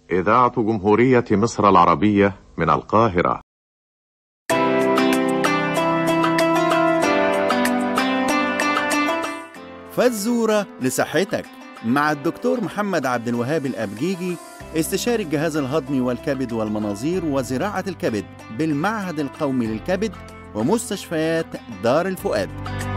إذاعة جمهورية مصر العربية من القاهرة فزورة لصحتك مع الدكتور محمد عبد الوهاب الأبجيجي استشاري الجهاز الهضمي والكبد والمناظير وزراعة الكبد بالمعهد القومي للكبد ومستشفيات دار الفؤاد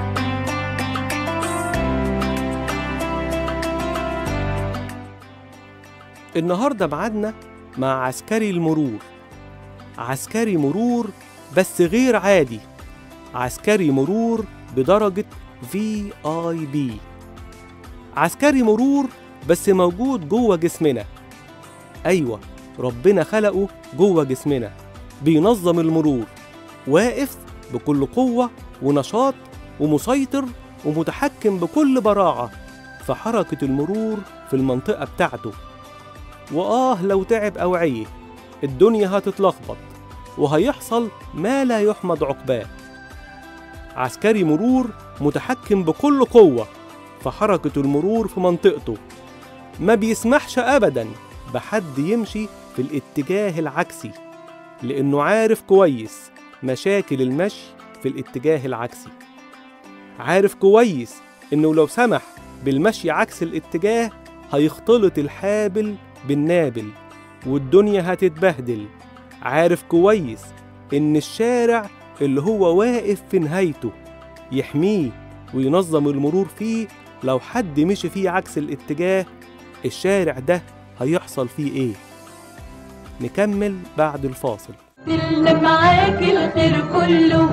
النهارده ميعادنا مع عسكري المرور عسكري مرور بس غير عادي عسكري مرور بدرجة في اي بي عسكري مرور بس موجود جوه جسمنا ايوه ربنا خلقه جوه جسمنا بينظم المرور واقف بكل قوة ونشاط ومسيطر ومتحكم بكل براعة في حركة المرور في المنطقة بتاعته وآه لو تعب أو عيه الدنيا هتتلخبط وهيحصل ما لا يحمد عقباه عسكري مرور متحكم بكل قوة في حركة المرور في منطقته ما بيسمحش أبدا بحد يمشي في الاتجاه العكسي لأنه عارف كويس مشاكل المشي في الاتجاه العكسي عارف كويس إنه لو سمح بالمشي عكس الاتجاه هيختلط الحابل بالنابل والدنيا هتتبهدل عارف كويس إن الشارع اللي هو واقف في نهايته يحميه وينظم المرور فيه لو حد مشي فيه عكس الاتجاه الشارع ده هيحصل فيه ايه نكمل بعد الفاصل اللي معاك الخير كله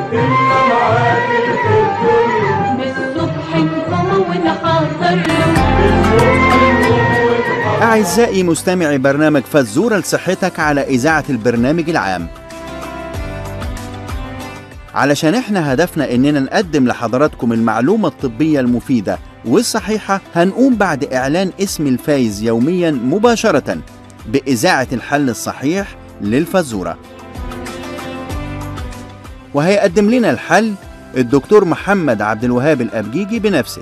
من الصبح نقوم ونحضر له أعزائي مستمعي برنامج فزورة لصحتك على إذاعة البرنامج العام علشان احنا هدفنا اننا نقدم لحضراتكم المعلومة الطبية المفيدة والصحيحة هنقوم بعد اعلان اسم الفايز يوميا مباشرة بإذاعة الحل الصحيح للفزورة وهيقدم لنا الحل الدكتور محمد عبد الوهاب الأبجيجي بنفسه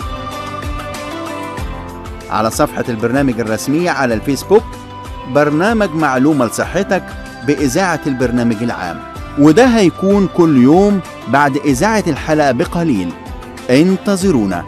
على صفحة البرنامج الرسمية على الفيسبوك برنامج معلومة لصحتك بإذاعة البرنامج العام وده هيكون كل يوم بعد إذاعة الحلقة بقليل انتظرونا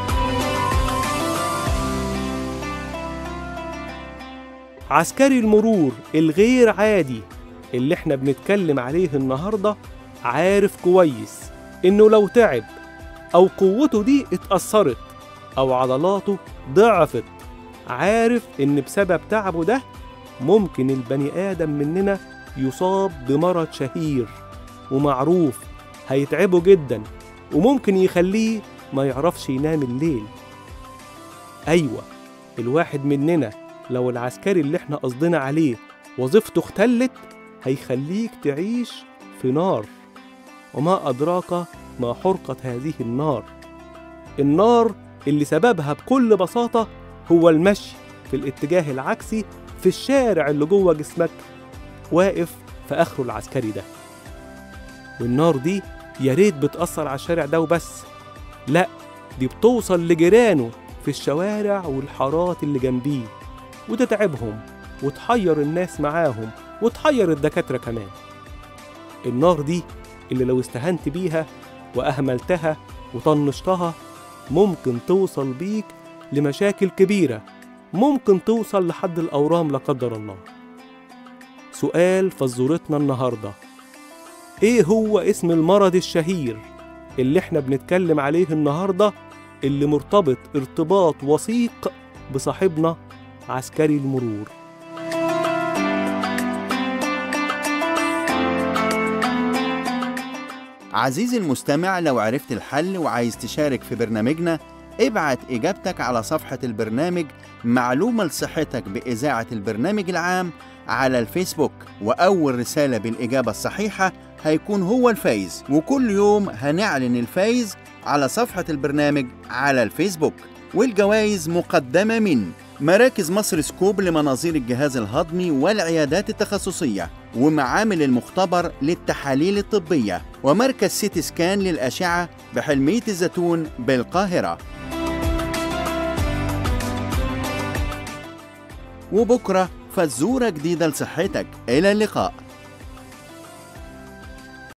عسكري المرور الغير عادي اللي احنا بنتكلم عليه النهارده عارف كويس انه لو تعب او قوته دي اتأثرت او عضلاته ضعفت عارف ان بسبب تعبه ده ممكن البني ادم مننا يصاب بمرض شهير ومعروف هيتعبه جدا وممكن يخليه ما يعرفش ينام الليل ايوه الواحد مننا لو العسكري اللي احنا قصدنا عليه وظيفته اختلت هيخليك تعيش في نار وما أدراك ما حرقة هذه النار النار اللي سببها بكل بساطة هو المشي في الاتجاه العكسي في الشارع اللي جوه جسمك واقف في آخره العسكري ده والنار دي يا ريت بتأثر على الشارع ده وبس لا دي بتوصل لجيرانه في الشوارع والحارات اللي جنبيه وتتعبهم وتحير الناس معاهم وتحير الدكاترة كمان النار دي اللي لو استهنت بيها وأهملتها وطنشتها ممكن توصل بيك لمشاكل كبيرة ممكن توصل لحد الأورام لا قدر الله سؤال فزورتنا النهاردة إيه هو اسم المرض الشهير اللي احنا بنتكلم عليه النهاردة اللي مرتبط ارتباط وثيق بصاحبنا عسكري المرور عزيزي المستمع لو عرفت الحل وعايز تشارك في برنامجنا ابعت إجابتك على صفحة البرنامج معلومة لصحتك بإذاعة البرنامج العام على الفيسبوك وأول رسالة بالإجابة الصحيحة هيكون هو الفايز وكل يوم هنعلن الفايز على صفحة البرنامج على الفيسبوك والجوائز مقدمة من مراكز مصر سكوب لمناظير الجهاز الهضمي والعيادات التخصصية ومعامل المختبر للتحاليل الطبية ومركز سيتي سكان للأشعة بحلمية الزيتون بالقاهرة وبكرة فزورة جديدة لصحتك إلى اللقاء